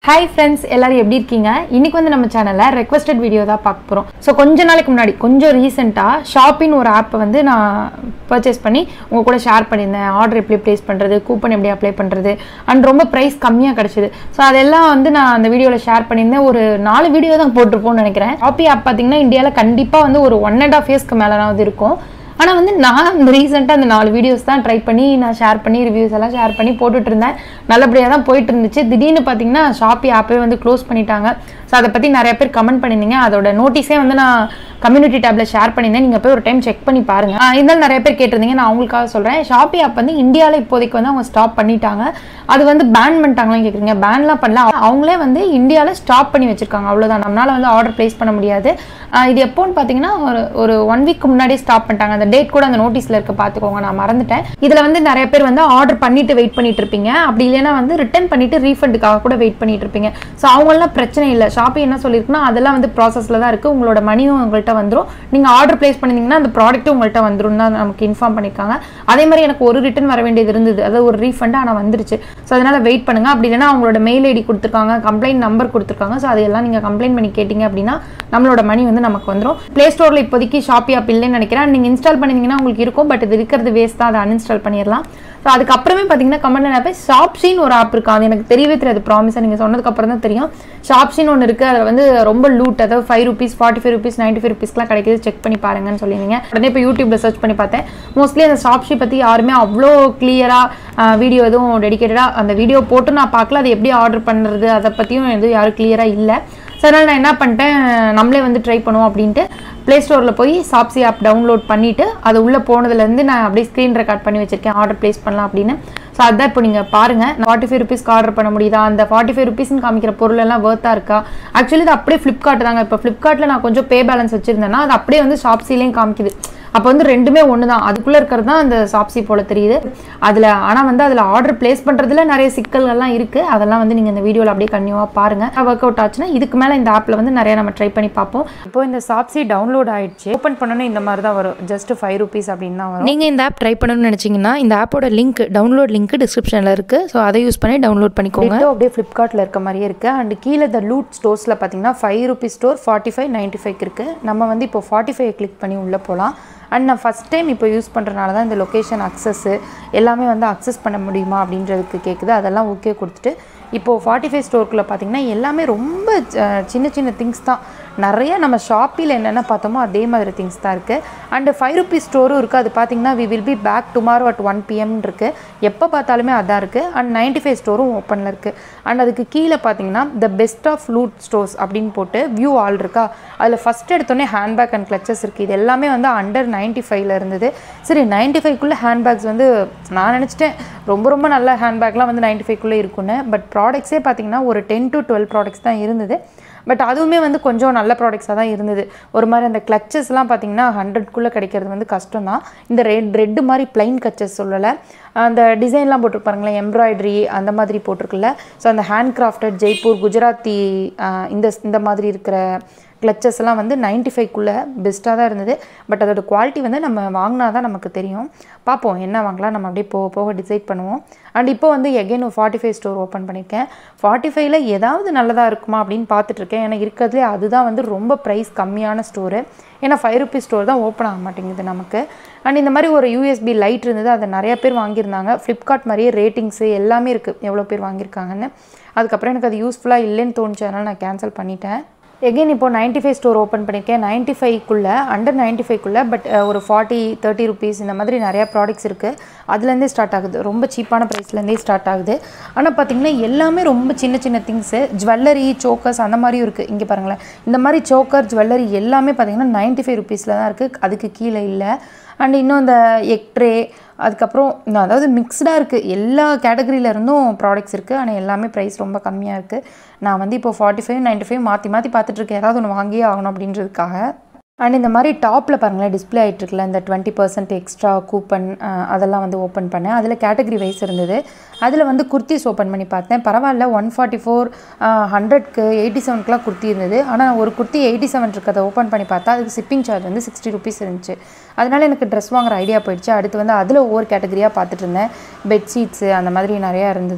hi friends எல்லாரும் எப்படி இருக்கீங்க இன்னைக்கு வந்து நம்ம சேனலில் ரெக்வஸ்டட் வீடியோ தான் பார்க்க போகிறோம் ஸோ கொஞ்ச நாளைக்கு முன்னாடி கொஞ்சம் ரீசெண்டாக ஷாப்பின் ஒரு ஆப்பை வந்து நான் பர்ச்சேஸ் பண்ணி உங்கள் கூட ஷேர் பண்ணியிருந்தேன் ஆர்டர் எப்படி ப்ளேஸ் பண்ணுறது கூப்பன் எப்படி அப்ளை பண்ணுறது அண்ட் ரொம்ப ப்ரைஸ் கம்மியாக கிடச்சிது ஸோ அதெல்லாம் வந்து நான் அந்த வீடியோவில் ஷேர் பண்ணியிருந்தேன் ஒரு நாலு வீடியோ தான் போட்டிருப்போம்னு நினைக்கிறேன் ஷாப்பி ஆப் பார்த்தீங்கன்னா இந்தியாவில் கண்டிப்பாக வந்து ஒரு ஒன் அண்ட் ஆஃப் இயர்ஸ்க்கு மேலே இருக்கும் ஆனால் வந்து நான் இந்த ரீசெண்டாக அந்த நாலு வீடியோஸ் தான் ட்ரை பண்ணி நான் ஷேர் பண்ணி ரிவ்யூஸ் எல்லாம் ஷேர் பண்ணி போட்டுட்டு இருந்தேன் நல்லபடியாக தான் போயிட்டு இருந்துச்சு திடீர்னு பார்த்தீங்கன்னா ஷாப்பி ஆப்பே வந்து க்ளோஸ் பண்ணிட்டாங்க ஸோ அதை பற்றி நிறைய பேர் கமெண்ட் பண்ணியிருந்தீங்க அதோட நோட்டீஸே வந்து நான் கம்யூனிட்டி டேப்ல ஷேர் பண்ணியிருந்தேன் நீங்கள் போய் ஒரு டைம் செக் பண்ணி பாருங்க ஆஹ் இருந்தாலும் நிறைய பேர் கேட்டிருந்தீங்க நான் அவங்களுக்காக சொல்கிறேன் ஷாப்பி ஆப் வந்து இந்தியாவில் இப்போதைக்கு வந்து அவங்க ஸ்டாப் பண்ணிட்டாங்க அது வந்து பேன் பண்ணிட்டாங்களான்னு கேட்குறீங்க பேன்லாம் பண்ணல அவங்களே வந்து இந்தியாவில் ஸ்டாப் பண்ணி வச்சிருக்காங்க அவ்வளோதான் நம்மளால வந்து ஆர்டர் ப்ளேஸ் பண்ண முடியாது ஆஹ் இது எப்போன்னு பார்த்தீங்கன்னா ஒரு ஒரு ஒன் வீக் முன்னாடியே ஸ்டாப் பண்ணிட்டாங்க அந்த டேட் கூட அந்த நோட்டீஸில் இருக்க பார்த்துக்கோங்க நான் மறந்துட்டேன் இதில் வந்து நிறைய பேர் வந்து ஆர்டர் பண்ணிட்டு வெயிட் பண்ணிட்டு இருப்பீங்க அப்படி இல்லைன்னா வந்து ரிட்டர்ன் பண்ணிட்டு ரீஃபண்டுக்காக கூட வெயிட் பண்ணிட்டு இருப்பீங்க ஸோ அவங்களாம் பிரச்சனை இல்லை ஷாப்பி என்ன சொல்லியிருக்குன்னா அதெல்லாம் வந்து ப்ராசஸில் தான் இருக்குது உங்களோட மணியும் உங்கள்கிட்ட வந்துடும் நீங்கள் ஆர்டர் ப்ளேஸ் பண்ணியிருந்தீங்கன்னா அந்த ப்ராடக்ட்டும் உங்கள்கிட்ட வந்துடும் தான் நமக்கு இன்ஃபார்ம் பண்ணியிருக்காங்க அதே மாதிரி எனக்கு ஒரு ரிட்டர்ன் வர வேண்டியது இருந்தது அது ஒரு ரீஃபண்ட் ஆனால் வந்துருச்சு ஸோ அதனால வெயிட் பண்ணுங்க அப்படி இல்லைன்னா அவங்களோட மெயில் ஐடி கொடுத்துருக்காங்க கம்ப்ளைண்ட் நம்பர் கொடுத்துருக்காங்க ஸோ அதையெல்லாம் நீங்கள் கம்ப்ளைண்ட் பண்ணி கேட்டிங்க அப்படின்னா நம்மளோட மணி வந்து நமக்கு வந்துடும் ப்ளே ஸ்டோரில் இப்போதைக்கு ஷாப்பி ஆப் இல்லைன்னு நினைக்கிறேன் நீங்கள் இன்ஸ்டால் பண்ணியிருந்தீங்கன்னா உங்களுக்கு இருக்கும் பட் இது இருக்கிறது வேஸ்ட் தான் அதை அன்இன்ஸ்டால் பண்ணிடலாம் ஸோ அதுக்கப்புறமே பார்த்தீங்கன்னா கமெண்ட் ஆப்பே ஷாப்ஷின்னு ஒரு ஆப் இருக்கு அது எனக்கு தெரியவே தெரியாது ப்ராமிஸாக நீங்கள் சொன்னதுக்கு அப்புறம் தான் தெரியும் ஷாப்ஷின்னு ஒன்று இருக்குது அதில் வந்து ரொம்ப லூட் அதாவது five rupees forty five rupees ninety five ருபீஸ்லாம் கிடைக்குது செக் பண்ணி பாருங்கன்னு சொல்லியிருந்தீங்க உடனே இப்போ யூடியூப்ல சர்ச் பண்ணி பார்த்தேன் மோஸ்ட்லி அந்த ஷாப்ஷி பற்றி யாருமே அவ்வளோ கிளியராக வீடியோ எதுவும் டெடிக்கேட்டடாக அந்த வீடியோ போட்டு நான் பார்க்கல அது எப்படி ஆர்டர் பண்ணுறது அதை பற்றியும் எதுவும் யாரும் கிளியராக இல்லை ஸோ அதனால் நான் என்ன பண்ணிட்டேன் நம்மளே வந்து ட்ரை பண்ணுவோம் அப்படின்ட்டு ப்ளே ஸ்டோரில் போய் சாப்ஸி ஆப் டவுன்லோட் பண்ணிவிட்டு அது உள்ளே போனதுலேருந்து நான் அப்படியே ஸ்க்ரீன் ரெக்கார்ட் பண்ணி வச்சிருக்கேன் ஆர்டர் ப்ளேஸ் பண்ணலாம் அப்படின்னு ஸோ அதான் இப்போ நீங்கள் பாருங்கள் ஃபார்ட்டி ஃபைவ் ருபீஸ்க்கு ஆர்டர் பண்ண முடியுதா அந்த ஃபார்ட்டி ஃபைவ் ருபீஸ்னு காமிக்கிற பொருள் எல்லாம் வேர்த்தாக இருக்கா ஆக்சுவலி இது அப்படியே ஃப்ளிப்கார்ட் தாங்க இப்போ ஃப்ளிப்கார்ட்டில் நான் கொஞ்சம் பே பேலன்ஸ் வச்சுருந்தேன்னா அது அப்படியே வந்து ஷாப்ஸிலையும் காமிக்குது அப்போ வந்து ரெண்டுமே ஒன்று தான் அதுக்குள்ளே இருக்கிறது தான் அந்த சாப்ஸி போல தெரியுது அதில் ஆனால் வந்து அதில் ஆர்டர் ப்ளேஸ் பண்ணுறதுல நிறைய சிக்கல்கள்லாம் இருக்குது அதெல்லாம் வந்து நீங்கள் இந்த வீடியோவில் அப்படியே கன்னியூவாக பாருங்கள் ஒர்க் அவுட் ஆச்சுன்னா இதுக்கு மேலே இந்த ஆப்பில் வந்து நிறைய நம்ம ட்ரை பண்ணி பார்ப்போம் இப்போ இந்த சாப்ஸி டவுன்லோட் ஆயிடுச்சு ஓப்பன் பண்ணணும் இந்த மாதிரி தான் வரும் ஜஸ்ட் ஃபைவ் ருபீஸ் அப்படின்னு தான் வரும் நீங்கள் இந்த ஆப் ட்ரை பண்ணணும்னு நினச்சிங்கன்னா இந்த ஆப்போட லிங்க் டவுன்லோட் லிங்க் டிஸ்கிரிப்ஷனில் இருக்குது ஸோ அதை யூஸ் பண்ணி டவுன்லோட் பண்ணிக்கோங்க டிட்டோ அப்படியே ஃப்ளிப்கார்ட்டில் இருக்க மாதிரியே இருக்குது அண்ட் கீழே இந்த லூட் ஸ்டோர்ஸில் பார்த்தீங்கன்னா five rupees store forty five ninety five இருக்குது நம்ம வந்து இப்போ ஃபார்ட்டி ஃபைவ் கிளிக் பண்ணி உள்ளே போகலாம் அண்ட் நான் ஃபஸ்ட் டைம் இப்போ யூஸ் பண்ணுறனால தான் இந்த லொக்கேஷன் அக்சஸ்ஸு எல்லாமே வந்து அக்சஸ் பண்ண முடியுமா அப்படின்றதுக்கு கேட்குது அதெல்லாம் ஓகே கொடுத்துட்டு இப்போது ஃபார்ட்டி ஃபைவ் ஸ்டோருக்குள்ளே பார்த்தீங்கன்னா எல்லாமே ரொம்ப அஹ், சின்ன சின்ன திங்ஸ் தான் நிறைய நம்ம ஷாப்பில் என்னென்ன பார்த்தோமோ அதே மாதிரி திங்ஸ் தான் இருக்குது அண்டு ஃபைவ் ருபீஸ் ஸ்டோரும் இருக்குது அது பார்த்தீங்கன்னா we will be back tomorrow at one PM இருக்குது எப்போ பார்த்தாலுமே அதான் இருக்குது அண்ட் நைன்ட்டி ஃபைவ் ஸ்டோரும் ஓப்பனில் இருக்குது அண்ட் அதுக்கு கீழே பார்த்தீங்கன்னா the best of loot stores அப்படின்னு போட்டு வியூ ஆல் இருக்கா அதில் ஃபஸ்ட் எடுத்தோடனே ஹேண்ட்பேக் அண்ட் கிளச்சஸ் இருக்குது இது எல்லாமே வந்து அண்டர் நைன்ட்டி ஃபைவ்ல இருந்தது சரி நைன்ட்டி ஃபைவ்க்குள்ளே ஹேண்ட்பேக்ஸ் வந்து நான் நினச்சிட்டேன் ரொம்ப ரொம்ப நல்ல ஹேண்ட்பேக்லாம் வந்து நைன்ட்டி ஃபைவ்க்குள்ளே இருக்குன்னு பட் ப்ராடக்ட்ஸே பார்த்தீங்கன்னா ஒரு டென் டு டுவெல் ப்ராடக்ட்ஸ் தான் இருந்தது பட் அதுவுமே வந்து கொஞ்சம் நல்ல ப்ராடக்ட்ஸாக தான் இருந்தது ஒரு மாதிரி அந்த கிளச்சஸ்லாம் பார்த்தீங்கன்னா ஹண்ட்ரட்குள்ளே கிடைக்கிறது வந்து கஷ்டம் தான் இந்த ரெட் ரெட்டு மாதிரி பிளைன் கச்சஸ் சொல்லலை அந்த டிசைன்லாம் போட்டிருப்பாருங்களேன் எம்ப்ராய்டரி அந்த மாதிரி போட்டிருக்குல்ல ஸோ அந்த ஹேண்ட் கிராஃப்டட் ஜெய்ப்பூர் குஜராத்தி ஆஹ், இந்த இந்த மாதிரி இருக்கிற கிளச்சஸ் எல்லாம் வந்து நைன்ட்டி ஃபைவ்க்குள்ளே பெஸ்ட்டாக தான் இருந்தது பட் அதோட குவாலிட்டி வந்து நம்ம வாங்கினா தான் நமக்கு தெரியும் பார்ப்போம் என்ன வாங்கலாம் நம்ம அப்படியே போக போக டிசைட் பண்ணுவோம் அண்ட் இப்போ வந்து எகைன் ஒரு ஃபார்ட்டி ஃபைவ் ஸ்டோர் ஓப்பன் பண்ணியிருக்கேன் ஃபார்ட்டி ஃபைவ்ல ஏதாவது நல்லதாக இருக்குமா அப்படின்னு பார்த்துட்ருக்கேன் ஏன்னா இருக்கிறதுலே அதுதான் வந்து ரொம்ப ப்ரைஸ் கம்மியான ஸ்டோரு ஏன்னா ஃபைவ் ருபீஸ் ஸ்டோர் தான் ஓப்பன் ஆக மாட்டேங்குது நமக்கு அண்ட் இந்த மாதிரி ஒரு யூஎஸ்பி லைட் இருந்தது அதை நிறைய பேர் வாங்கியிருந்தாங்க ஃப்ளிப்கார்ட் மாதிரியே ரேட்டிங்ஸு எல்லாமே இருக்குது எவ்வளோ பேர் வாங்கியிருக்காங்கன்னு அதுக்கப்புறம் எனக்கு அது யூஸ்ஃபுல்லாக இல்லைன்னு தோணுச்சு அதனால் நான் கேன்சல் பண்ணிட்டேன் எகெயின் இப்போ நைன்ட்டி ஃபைவ் ஸ்டோர் ஓப்பன் பண்ணியிருக்கேன் நைன்ட்டி ஃபைவ்க்குள்ளே அண்டர் நைன்ட்டி ஃபைவ்க்குள்ளே பட் ஒரு ஃபார்ட்டி தேர்ட்டி ருபீஸ் இந்த மாதிரி நிறையா ப்ராடக்ட்ஸ் இருக்குது அதுலேருந்தே ஸ்டார்ட் ஆகுது ரொம்ப சீப்பான ப்ரைஸ்லேருந்தே ஸ்டார்ட் ஆகுது ஆனால் பார்த்தீங்கன்னா எல்லாமே ரொம்ப சின்ன சின்ன திங்ஸு ஜுவல்லரி சோக்கர்ஸ் அந்த மாதிரியும் இருக்குது இங்கே பாருங்களேன் இந்த மாதிரி சோக்கர் ஜுவல்லரி எல்லாமே பார்த்தீங்கன்னா நைன்ட்டி ஃபைவ் ருபீஸில் தான் இருக்குது அதுக்கு கீழே இல்லை அண்ட் இன்னும் இந்த எக் ட்ரே அதுக்கப்புறம் இன்னும் அதாவது மிக்ஸ்டாக இருக்குது எல்லா கேட்டகரியில இருந்தும் ப்ராடக்ட்ஸ் இருக்குது ஆனால் எல்லாமே ப்ரைஸ் ரொம்ப கம்மியாக இருக்குது நான் வந்து இப்போ ஃபார்ட்டி ஃபைவ் நைன்ட்டி ஃபைவ் மாற்றி மாற்றி பார்த்துட்ருக்கேன் ஏதாவது ஒன்று வாங்கியே ஆகணும் அப்படின்றதுக்காக அண்ட் இந்த மாதிரி டாப்பில் பாருங்களேன் டிஸ்பிளே ஆகிட்டுருக்குல இந்த டுவெண்ட்டி பர்சன்ட் எக்ஸ்ட்ரா கூப்பன் அதெல்லாம் வந்து ஓப்பன் பண்ணேன் அதில் கேட்டகரி வைஸ் இருந்தது அதில் வந்து குர்த்திஸ் ஓப்பன் பண்ணி பார்த்தேன் பரவாயில்ல ஒன் ஃபார்ட்டி ஃபோர் ஹண்ட்ரட்க்கு எயிட்டி செவனுக்குலாம் குர்த்தி இருந்தது ஆனால் ஒரு குர்த்தி எயிட்டி செவன் இருக்கிறத ஓப்பன் பண்ணி பார்த்தா அதுக்கு ஷிப்பிங் சார்ஜ் வந்து சிக்ஸ்டி ருபீஸ் இருந்துச்சு அதனால எனக்கு ட்ரெஸ் வாங்குற ஐடியா போயிடுச்சு அடுத்து வந்து அதில் ஒவ்வொரு கேட்டகரியாக பார்த்துட்டு இருந்தேன் பெட்ஷீட்ஸு அந்த மாதிரி நிறையா இருந்தது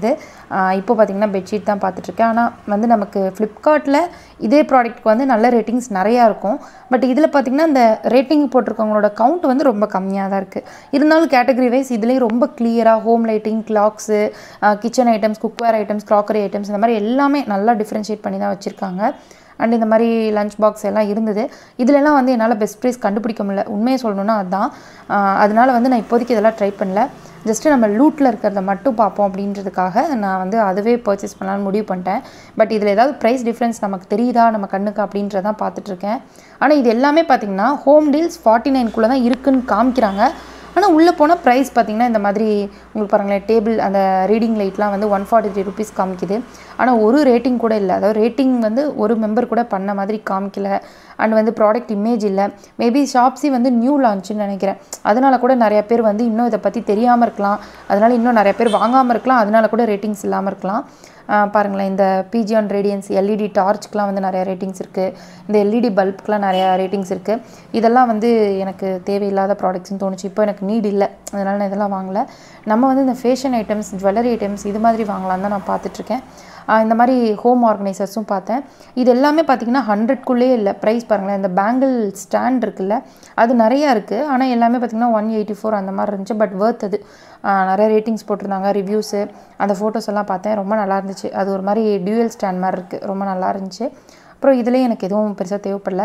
இப்போ பார்த்தீங்கன்னா பெட்ஷீட் தான் பார்த்துட்ருக்கேன் ஆனால் வந்து நமக்கு ஃப்ளிப்கார்ட்டில் இதே ப்ராடக்ட்க்கு வந்து நல்ல ரேட்டிங்ஸ் நிறையா இருக்கும் பட் இதில் பார்த்திங்கன்னா இந்த ரேட்டிங் போட்டிருக்கவங்களோட கவுண்ட் வந்து ரொம்ப கம்மியாக தான் இருக்குது இருந்தாலும் கேட்டகரி வைஸ் இதுலேயும் ரொம்ப கிளியராக home lighting clocks kitchen items cookware items crockery items இந்த மாதிரி எல்லாமே நல்லா டிஃப்ரென்ஷியேட் பண்ணி தான் வச்சுருக்காங்க அண்ட் இந்த மாதிரி லஞ்ச் பாக்ஸ் எல்லாம் இருந்தது இதுலலாம் வந்து என்னால் பெஸ்ட் ப்ரைஸ் கண்டுபிடிக்க முடியல உண்மையை சொல்லணும்னா அதுதான் ஆஹ் அதனால வந்து நான் இப்போதைக்கு இதெல்லாம் ட்ரை பண்ணல ஜஸ்ட்டு நம்ம லூட்டில் இருக்கிறத மட்டும் பார்ப்போம் அப்படின்றதுக்காக நான் வந்து அதுவே பர்ச்சேஸ் பண்ணலாம்னு முடிவு பண்ணிட்டேன் பட் இதில் ஏதாவது ப்ரைஸ் டிஃப்ரென்ஸ் நமக்கு தெரியுதா நம்ம கண்ணுக்கு அப்படின்றதான் பார்த்துட்ருக்கேன் ஆனால் இது எல்லாமே பார்த்தீங்கன்னா ஹோம் டீல்ஸ் ஃபார்ட்டி நைன்குள்ளே தான் இருக்குன்னு காமிக்கிறாங்க ஆனால் உள்ளே போனால் ப்ரைஸ் பார்த்தீங்கன்னா இந்த மாதிரி உங்களுக்கு பாருங்களேன் டேபிள் அந்த ரீடிங் லைட்லாம் வந்து ஒன் ஃபார்ட்டி த்ரீ ருபீஸ் காமிக்குது ஆனால் ஒரு ரேட்டிங் கூட இல்லை அதாவது ரேட்டிங் வந்து ஒரு மெம்பர் கூட பண்ண மாதிரி காமிக்கல அண்ட் வந்து ப்ராடக்ட் இமேஜ் இல்லை மேபி ஷாப்ஸி வந்து நியூ லான்ச்சுன்னு நினைக்கிறேன் அதனால கூட நிறைய பேர் வந்து இன்னும் இதை பற்றி தெரியாமல் இருக்கலாம் அதனால இன்னும் நிறைய பேர் வாங்காமல் இருக்கலாம் அதனால கூட ரேட்டிங்ஸ் இல்லாமல் இருக்கலாம் ஆஹ் பாருங்களேன் இந்த பிஜி ஆன் ரேடியன்ஸ் எல்இடி டார்ச்க்கெலாம் வந்து நிறைய ரேட்டிங்ஸ் இருக்குது இந்த எல்இடி பல்ப்க்கெலாம் நிறையா ரேட்டிங்ஸ் இருக்குது இதெல்லாம் வந்து எனக்கு தேவையில்லாத ப்ராடக்ட்ஸ்னு தோணுச்சு இப்போ எனக்கு நீட் இல்லை அதனால் நான் இதெல்லாம் வாங்கலை நம்ம வந்து இந்த ஃபேஷன் ஐட்டம்ஸ் ஜுவல்லரி ஐட்டம்ஸ் இது மாதிரி வாங்கலான்னு தான் நான் பார்த்துட்ருக்கேன் ஆஹ் இந்த மாதிரி ஹோம் ஆர்கனைசர்ஸும் பார்த்தேன் இது எல்லாமே பார்த்தீங்கன்னா ஹண்ட்ரட்குள்ளேயே இல்லை ப்ரைஸ் பாருங்களேன் இந்த பேங்கிள் ஸ்டாண்ட் இருக்குல்ல அது நிறையா இருக்குது ஆனால் எல்லாமே பார்த்தீங்கன்னா ஒன் எயிட்டி ஃபோர் அந்த மாதிரி இருந்துச்சு பட் worth அது ஆஹ் நிறைய ரேட்டிங்ஸ் போட்டிருந்தாங்க ரிவ்யூஸு அந்த ஃபோட்டோஸ் எல்லாம் பார்த்தேன் ரொம்ப நல்லா இருந்துச்சு அது ஒரு மாதிரி டியூயல் ஸ்டாண்ட் மாதிரி இருக்குது ரொம்ப நல்லா இருந்துச்சு அப்புறம் இதுலேயும் எனக்கு எதுவும் பெருசாக தேவைப்படல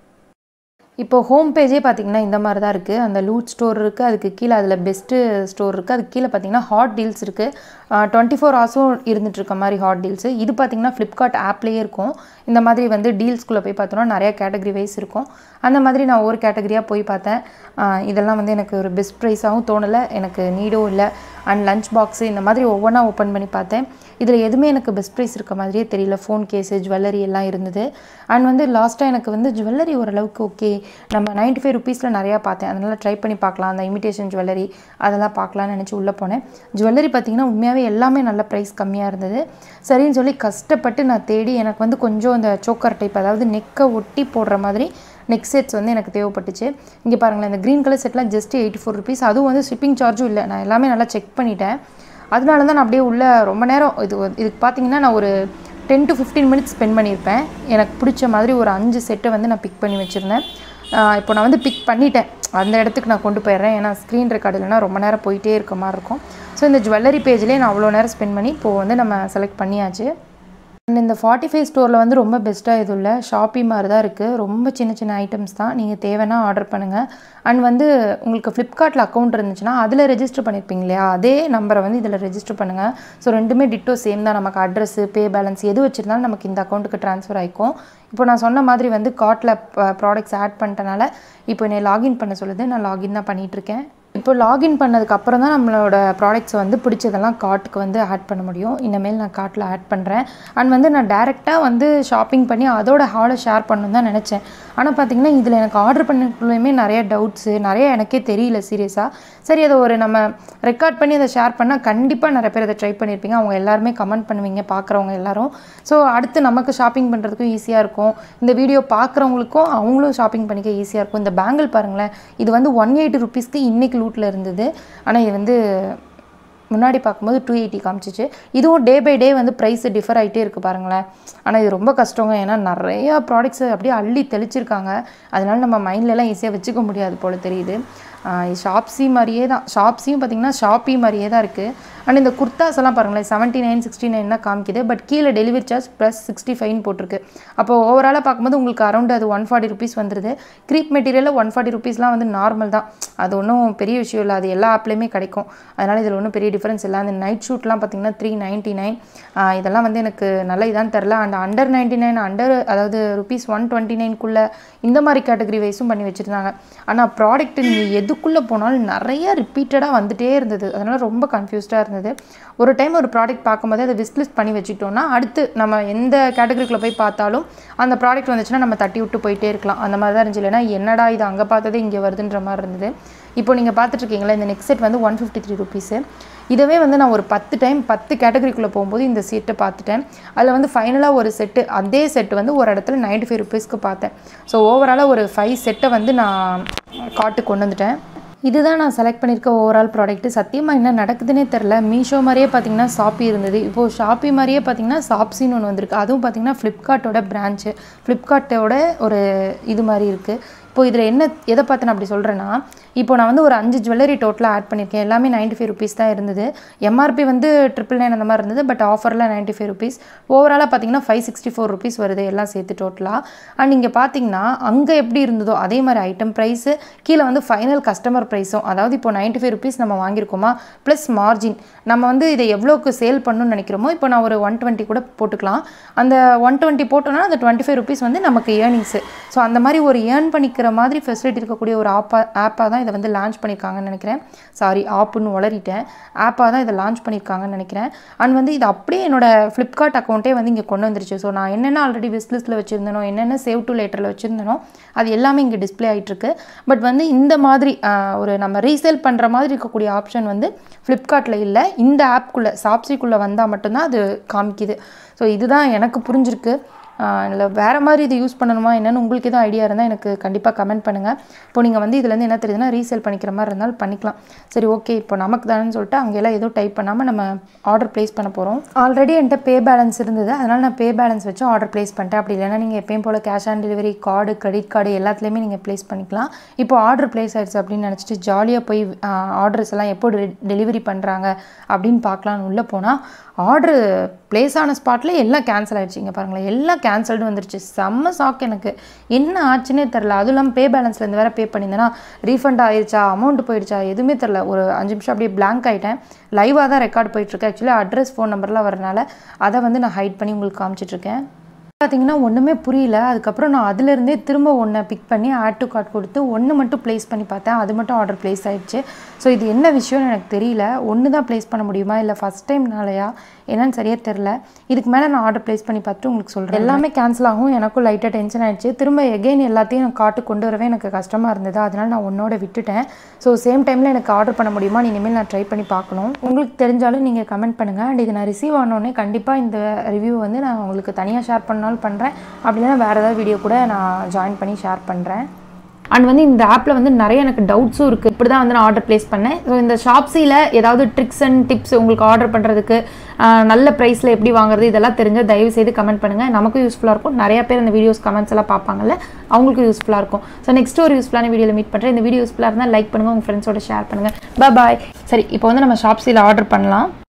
இப்போ ஹோம் பேஜே பார்த்தீங்கன்னா இந்த மாதிரி தான் இருக்குது அந்த லூட் ஸ்டோர் இருக்குது அதுக்கு கீழே அதில் பெஸ்ட்டு ஸ்டோர் இருக்குது அதுக்கு கீழே பார்த்தீங்கன்னா ஹாட் டீல்ஸ் இருக்குது டுவெண்ட்டி ஃபோர் ஹவர்ஸும் இருந்துட்டு இருக்க மாதிரி ஹாட் டீல்ஸு இது பார்த்தீங்கன்னா ஃப்ளிப்கார்ட் ஆப்லேயே இருக்கும் இந்த மாதிரி வந்து டீல்ஸ்குள்ளே போய் பார்த்தோன்னா நிறைய கேட்டகரி வைஸ் இருக்கும் அந்த மாதிரி நான் ஒவ்வொரு கேட்டகரியாக போய் பார்த்தேன் ஆஹ் இதெல்லாம் வந்து எனக்கு ஒரு பெஸ்ட் ப்ரைஸாகவும் தோணலை எனக்கு நீடும் இல்லை அண்ட் லஞ்ச் பாக்ஸு இந்த மாதிரி ஒவ்வொன்றா ஓப்பன் பண்ணி பார்த்தேன் இதில் எதுவுமே எனக்கு பெஸ்ட் ப்ரைஸ் இருக்க மாதிரியே தெரியல ஃபோன் கேஸு ஜுவல்லரி எல்லாம் இருந்தது அண்ட் வந்து லாஸ்ட்டாக எனக்கு வந்து ஜுவல்லரி ஓரளவுக்கு ஓகே நம்ம நைன்ட்டி ஃபைவ் ருபீஸில் நிறையா பார்த்தேன் அதனால் ட்ரை பண்ணி பார்க்கலாம் அந்த இமிடேஷன் ஜுவல்லரி அதெல்லாம் பார்க்கலாம்னு நினச்சி உள்ளே போனேன் ஜுவல்லரி பார்த்திங்கன்னா உண்மையாகவே எல்லாமே நல்ல ப்ரைஸ் கம்மியாக இருந்தது சரின்னு சொல்லி கஷ்டப்பட்டு நான் தேடி எனக்கு வந்து கொஞ்சம் இந்த சோக்கர் டைப் அதாவது நெக்கை ஒட்டி போடுற மாதிரி நெக் செட்ஸ் வந்து எனக்கு தேவைப்பட்டுச்சு இங்கே பாருங்களேன் இந்த க்ரீன் கலர் செட்லாம் ஜஸ்ட் எயிட்டி ஃபோர் ருபீஸ் அதுவும் வந்து ஷிப்பிங் சார்ஜும் இல்லை நான் எல்லாமே நல்லா செக் பண்ணிட்டேன் அதனால தான் நான் அப்படியே உள்ள ரொம்ப நேரம் இது ஒரு- இதுக்கு பார்த்தீங்கன்னா நான் ஒரு ten to fifteen minutes spend பண்ணியிருப்பேன் எனக்கு பிடிச்ச மாதிரி ஒரு அஞ்சு செட்டை வந்து நான் பிக் பண்ணி வச்சுருந்தேன் ஆஹ் இப்போ நான் வந்து பிக் பண்ணிட்டேன் அந்த இடத்துக்கு நான் கொண்டு போயிடுறேன் ஏன்னா ஸ்க்ரீன் ரெக்கார்டு இல்லைன்னா ரொம்ப நேரம் போயிட்டே இருக்க மாதிரி இருக்கும் ஸோ இந்த ஜுவல்லரி பேஜ்லேயே நான் அவ்வளோ நேரம் ஸ்பெண்ட் பண்ணி இப்போது வந்து நம்ம செலக்ட் பண்ணியாச்சு அண்ட் இந்த ஃபார்ட்டி ஃபைவ் ஸ்டோரில் வந்து ரொம்ப பெஸ்ட்டாக எதுவும் இல்லை ஷாப்பி மாதிரி தான் இருக்குது ரொம்ப சின்ன சின்ன ஐட்டம்ஸ் தான் நீங்கள் தேவைன்னா ஆர்டர் பண்ணுங்கள் அண்ட் வந்து உங்களுக்கு ஃப்ளிப்கார்ட்டில் அக்கௌண்ட் இருந்துச்சுன்னா அதில் ரெஜிஸ்டர் பண்ணியிருப்பீங்க இல்லையா அதே நம்பரை வந்து இதில் ரெஜிஸ்டர் பண்ணுங்கள் ஸோ ரெண்டுமே டிட்டோ சேம் தான் நமக்கு அட்ரஸ் பே பேலன்ஸ் எது வச்சிருந்தாலும் நமக்கு இந்த அக்கௌண்ட்டுக்கு ட்ரான்ஸ்ஃபர் ஆகிக்கும் இப்போ நான் சொன்ன மாதிரி வந்து கார்ட்டில் ப்ராடக்ட்ஸ் ஆட் பண்ணிட்டனால இப்போ என்னை லாகின் பண்ண சொல்லுது நான் லாகின் தான் பண்ணிகிட்ருக்கேன் இப்போ லாகின் பண்ணதுக்கு அப்புறம் தான் நம்மளோட ப்ராடக்ட்ஸை வந்து பிடிச்சதெல்லாம் கார்ட்டுக்கு வந்து ஆட் பண்ண முடியும் இனிமேல் நான் கார்ட்டில் ஆட் பண்ணுறேன் அண்ட் வந்து நான் டேரெக்டாக வந்து ஷாப்பிங் பண்ணி அதோட ஹாலை ஷேர் பண்ணணும் தான் நினச்சேன் ஆனால் பார்த்தீங்கன்னா இதில் எனக்கு ஆர்டர் பண்ணக்குள்ளேயுமே நிறைய டவுட்ஸு நிறைய எனக்கே தெரியல சீரியஸாக சரி அதை ஒரு நம்ம ரெக்கார்ட் பண்ணி அதை ஷேர் பண்ணால் கண்டிப்பாக நிறைய பேர் அதை ட்ரை பண்ணியிருப்பீங்க அவங்க எல்லாருமே கமெண்ட் பண்ணுவீங்க பார்க்குறவங்க எல்லாரும் ஸோ அடுத்து நமக்கு ஷாப்பிங் பண்ணுறதுக்கும் ஈஸியாக இருக்கும் இந்த வீடியோ பார்க்குறவங்களுக்கும் அவங்களும் ஷாப்பிங் பண்ணிக்க ஈஸியாக இருக்கும் இந்த பேங்கிள் பாருங்களேன் இது வந்து ஒன் எயிட்டி ருபீஸ்க்கு இன்றைக்கி லூட்டில் இருந்தது ஆனால் இது வந்து முன்னாடி பார்க்கும்போது டூ எயிட்டி காமிச்சிச்சு இதுவும் டே பை டே வந்து ப்ரைஸ் டிஃபர் ஆகிட்டே இருக்குது பாருங்களேன் ஆனால் இது ரொம்ப கஷ்டங்க ஏன்னா நிறையா ப்ராடக்ட்ஸ் அப்படியே அள்ளி தெளிச்சிருக்காங்க அதனால நம்ம மைண்ட்லலாம் ஈஸியாக வச்சுக்க முடியாது போல் தெரியுது ஆஹ் இது ஷாப்ஸி மாதிரியே தான் ஷாப்ஸியும் பார்த்திங்கன்னா ஷாப்பி மாதிரியே தான் இருக்குது அண்ட் இந்த குர்தாஸ் எல்லாம் பாருங்களேன் செவன்ட்டி நைன் சிக்ஸ்டி நைன் தான் காமிக்குது பட் கீழே delivery charge plus sixty five போட்டிருக்கு அப்போ ஓவராலாக பார்க்கும்போது உங்களுக்கு அரௌண்ட் அது ஒன் ஃபார்ட்டி ருபீஸ் வந்துடுது க்ரீப் மெட்டீரியலில் ஒன் ஃபார்ட்டி ருபீஸ்லாம் வந்து நார்மல் தான் அது ஒன்றும் பெரிய விஷயம் இல்லை அது எல்லா ஆப்லேயுமே கிடைக்கும் அதனால் இதில் ஒன்றும் பெரிய டிஃப்ரென்ஸ் இல்லை அந்த நைட் ஷூட்லாம் பார்த்தீங்கன்னா த்ரீ நைன்ட்டி நைன் இதெல்லாம் வந்து எனக்கு நல்ல இதான்னு தெரில and under ninety nine under அதாவது ருபீஸ் ஒன் டுவெண்ட்டி நைன்குள்ளே இந்த மாதிரி கேட்டகரி வைஸும் பண்ணி வச்சுருந்தாங்க ஆனால் ப்ராடக்ட் நீங்கள் எதுக்குள்ளே போனாலும் நிறைய ரிப்பீட்டடாக வந்துட்டே இருந்தது அதனால் ரொம்ப கன்ஃபியூஸ்டாக இருந்தது ஒரு டைம் ஒரு ப்ராடக்ட் பார்க்கும்போது அதை விஸ்லிஸ்ட் பண்ணி வச்சுட்டோம்னா அடுத்து நம்ம எந்த கேட்டகரிக்குள்ளே போய் பார்த்தாலும் அந்த ப்ராடக்ட் வந்துச்சுன்னா நம்ம தட்டி விட்டு போயிட்டே இருக்கலாம் அந்த மாதிரி தான் இருந்துச்சு இல்லைன்னா என்னடா இது அங்கே பார்த்ததே இங்கே வருதுன்ற மாதிரி இருந்தது இப்போ நீங்கள் பார்த்துட்ருக்கீங்களா இந்த நெக்ஸ்ட் செட் வந்து ஒன் ஃபிஃப்டி த்ரீ ருபீஸு இதவே வந்து நான் ஒரு பத்து டைம் பத்து கேட்டகரிக்குள்ளே போகும்போது இந்த செட்டை பார்த்துட்டேன் அதில் வந்து ஃபைனலாக ஒரு செட்டு அதே செட்டு வந்து ஒரு இடத்துல நைன்ட்டி ஃபைவ் ருபீஸ்க்கு பார்த்தேன் ஸோ ஓவராலாக ஒரு ஃபைவ் செட்டை வந்து நான் காட்டுக்கு கொண்டு வந்துட்டேன் இதுதான் நான் செலக்ட் பண்ணியிருக்க ஓவரால் ப்ராடக்ட்டு சத்தியமாக என்ன நடக்குதுன்னே தெரில மீஷோ மாதிரியே பார்த்தீங்கன்னா ஷாப்பி இருந்தது இப்போது ஷாப்பி மாதிரியே பார்த்தீங்கன்னா ஷாப்ஸின்னு ஒன்று வந்திருக்கு அதுவும் பார்த்தீங்கன்னா ஃப்ளிப்கார்ட்டோட பிரான்ச்சு ஃப்ளிப்கார்ட்டோட ஒரு இது மாதிரி இருக்குது இப்போ இதில் என்ன எதை பார்த்து நான் அப்படி சொல்கிறேன்னா இப்போ நான் வந்து ஒரு அஞ்சு ஜுவல்லரி டோட்டலாக ஆட் பண்ணியிருக்கேன் எல்லாமே நைன்ட்டி ஃபைவ் ருபீஸ் தான் இருந்தது எம்ஆர்பி வந்து ட்ரிபிள் நைன் அந்த மாதிரி இருந்தது பட் ஆஃபரில் நைன்ட்டி ஃபைவ் ருபீஸ் ஓவராலாக பார்த்தீங்கன்னா ஃபைவ் சிக்ஸ்டி ஃபோர் ருபீஸ் வருது எல்லாம் சேர்த்து டோட்டலாக அண்ட் இங்கே பார்த்தீங்கன்னா அங்கே எப்படி இருந்ததோ அதே மாதிரி ஐட்டம் ப்ரைஸு கீழே வந்து ஃபைனல் கஸ்டமர் ப்ரைஸும் அதாவது இப்போ நைன்ட்டி ஃபைவ் ருபீஸ் நம்ம வாங்கியிருக்கோமா ப்ளஸ் மார்ஜின் நம்ம வந்து இதை எவ்வளோக்கு சேல் பண்ணணும்னு நினைக்கிறோமோ இப்போ நான் ஒரு ஒன் டுவெண்ட்டி கூட போட்டுக்கலாம் அந்த ஒன் டுவெண்ட்டி போட்டோன்னா அந்த டுவெண்ட்டி ஃபைவ் ருபீஸ் வந்து நமக்கு ஏர்னிங்ஸு ஸோ அந்த மாதிரி ஒரு ஏர்ன் பண்ணிக்கிற மாதிரி ஃபெசிலிட்டி இருக்கக்கூடிய ஒரு ஆப்பா ஆப்பாக தான் இதை வந்து லான்ச் பண்ணியிருக்காங்கன்னு நினைக்கிறேன் சாரி ஆப்புன்னு வளரிட்டேன் ஆப்பாக தான் இதை லான்ச் பண்ணியிருக்காங்கன்னு நினைக்கிறேன் அண்ட் வந்து இது அப்படியே என்னோட ஃப்ளிப்கார்ட் அக்கௌண்ட்டே வந்து இங்கே கொண்டு வந்துருச்சு ஸோ நான் என்னென்ன ஆல்ரெடி விஸ்லிஸ்ட்டில் வச்சுருந்தனோ என்னென்ன சேவ் டு லேட்டரில் வச்சுருந்தனோ அது எல்லாமே இங்கே டிஸ்ப்ளே ஆகிட்டுருக்கு பட் வந்து இந்த மாதிரி ஆஹ், ஒரு நம்ம ரீசேல் பண்ணுற மாதிரி இருக்கக்கூடிய ஆப்ஷன் வந்து ஃப்ளிப்கார்ட்டில் இல்லை இந்த ஆப்குள்ளே சாப்ஸிக்குள்ளே வந்தால் மட்டும்தான் அது காமிக்குது ஸோ இதுதான் எனக்கு புரிஞ்சிருக்கு இல்லை வேறு மாதிரி இது யூஸ் பண்ணணுமா என்னன்னு உங்களுக்கு எதுவும் ஐடியா இருந்தால் எனக்கு கண்டிப்பாக கமெண்ட் பண்ணுங்கள் இப்போ நீங்கள் வந்து இதுலேருந்து என்ன தெரியுதுன்னா ரீசேல் பண்ணிக்கிற மாதிரி இருந்தாலும் பண்ணிக்கலாம் சரி ஓகே இப்போ நமக்கு தானேன்னு சொல்லிட்டு அங்கெல்லாம் எதுவும் டைப் பண்ணாமல் நம்ம ஆர்டர் ப்ளேஸ் பண்ண போகிறோம் ஆல்ரெடி என்கிட்ட பே பேலன்ஸ் இருந்தது அதனால் நான் பே பேலன்ஸ் வச்சு ஆர்டர் ப்ளேஸ் பண்ணிட்டேன் அப்படி இல்லைன்னா நீங்கள் எப்பயும் போல் cash on delivery card credit card எல்லாத்துலேயுமே நீங்கள் ப்ளேஸ் பண்ணிக்கலாம் இப்போ ஆர்டர் ப்ளேஸ் ஆயிடுச்சு அப்படின்னு நினச்சிட்டு ஜாலியாக போய் ஆர்டர்ஸ் எல்லாம் எப்போ டெலிவரி பண்ணுறாங்க அப்படின்னு பார்க்கலான்னு உள்ளே போனால் ஆர்டர் ப்ளேஸ் ஆன ஸ்பாட்டில் எல்லாம் கேன்சல் ஆயிடுச்சுங்க பாருங்களேன் எல்லாம் கேன்சல்டு வந்துருச்சு செம்ம ஷாக் எனக்கு என்ன ஆச்சுன்னே தெரில அதுவும் இல்லாமல் பே பேலன்ஸ்லேருந்து வேறு பே பண்ணியிருந்தேன்னா ரீஃபண்ட் ஆயிருச்சா அமௌண்ட் போயிடுச்சா எதுவுமே தெரில ஒரு அஞ்சு நிமிஷம் அப்படியே blank ஆகிட்டேன் லைவாக தான் ரெக்கார்ட் போயிட்டுருக்கு ஆக்சுவலி அட்ரஸ் ஃபோன் நம்பர்லாம் வரனால அதை வந்து நான் ஹைட் பண்ணி உங்களுக்கு காமிச்சிட்ருக்கேன் பார்த்தீங்கன்னா ஒன்றுமே புரியல அதுக்கப்புறம் நான் அதுலேருந்தே திரும்ப ஒன்றை பிக் பண்ணி ஆட் டு கார்ட் கொடுத்து ஒன்று மட்டும் ப்ளேஸ் பண்ணி பார்த்தேன் அது மட்டும் ஆர்டர் ப்ளேஸ் ஆயிடுச்சு ஸோ இது என்ன விஷயம்னு எனக்கு தெரியல ஒன்று தான் ப்ளேஸ் பண்ண முடியுமா இல்லை ஃபஸ்ட் டைம்னாலயா என்னன்னு சரியாக தெரில இதுக்கு மேலே நான் ஆர்டர் ப்ளேஸ் பண்ணி பார்த்துட்டு உங்களுக்கு சொல்கிறேன் எல்லாமே கேன்சல் ஆகும் எனக்கும் லைட்டாக டென்ஷன் ஆயிடுச்சு திரும்ப எகைன் எல்லாத்தையும் நான் காட்டு கொண்டு வரவே எனக்கு கஷ்டமாக இருந்தது அதனால் நான் உன்னோட விட்டுட்டேன் ஸோ சேம் டைமில் எனக்கு ஆர்டர் பண்ண முடியுமா இனிமேல் நான் ட்ரை பண்ணி பார்க்கணும் உங்களுக்கு தெரிஞ்சாலும் நீங்கள் கமெண்ட் பண்ணுங்கள் அண்ட் இது நான் ரிசீவ் ஆனோடனே கண்டிப்பாக இந்த ரிவ்யூ வந்து நான் உங்களுக்கு தனியாக ஷேர் பண்ணாலும் பண்ணுறேன் அப்படி இல்லைன்னா வேறு ஏதாவது வீடியோ கூட நான் ஜாயின் பண்ணி ஷேர் பண்ணுறேன் அண்ட் வந்து இந்த ஆப்பில் வந்து நிறைய எனக்கு டவுட்ஸும் இருக்குது இப்படி தான் வந்து நான் ஆர்டர் ப்ளேஸ் பண்ணேன் ஸோ இந்த ஷாப்ஸியில் ஏதாவது ட்ரிக்ஸ் அண்ட் டிப்ஸ் உங்களுக்கு ஆர்டர் பண்ணுறதுக்கு நல்ல ப்ரைஸில் எப்படி வாங்குறது இதெல்லாம் தெரிஞ்சால் தயவு செய்து கமெண்ட் பண்ணுங்கள் நமக்கும் யூஸ்ஃபுல்லாக இருக்கும் நிறைய பேர் இந்த வீடியோஸ் கமெண்ட்ஸ் எல்லாம் பார்ப்பாங்கல்ல அவங்களுக்கும் யூஸ்ஃபுல்லாக இருக்கும் ஸோ நெக்ஸ்ட் ஒரு யூஸ்ஃபுல்லான வீடியோவில் மீட் பண்ணுறேன் இந்த வீடியோ யூஸ்ஃபுல்லாக இருந்தால் லைக் பண்ணுங்கள் உங்கள் ஃப்ரெண்ட்ஸோட ஷேர் பண்ணுங்கள் பாய் சரி இப்போ வந்து நம்ம ஷாப்ஸியில் ஆர்டர் பண்ணலாம்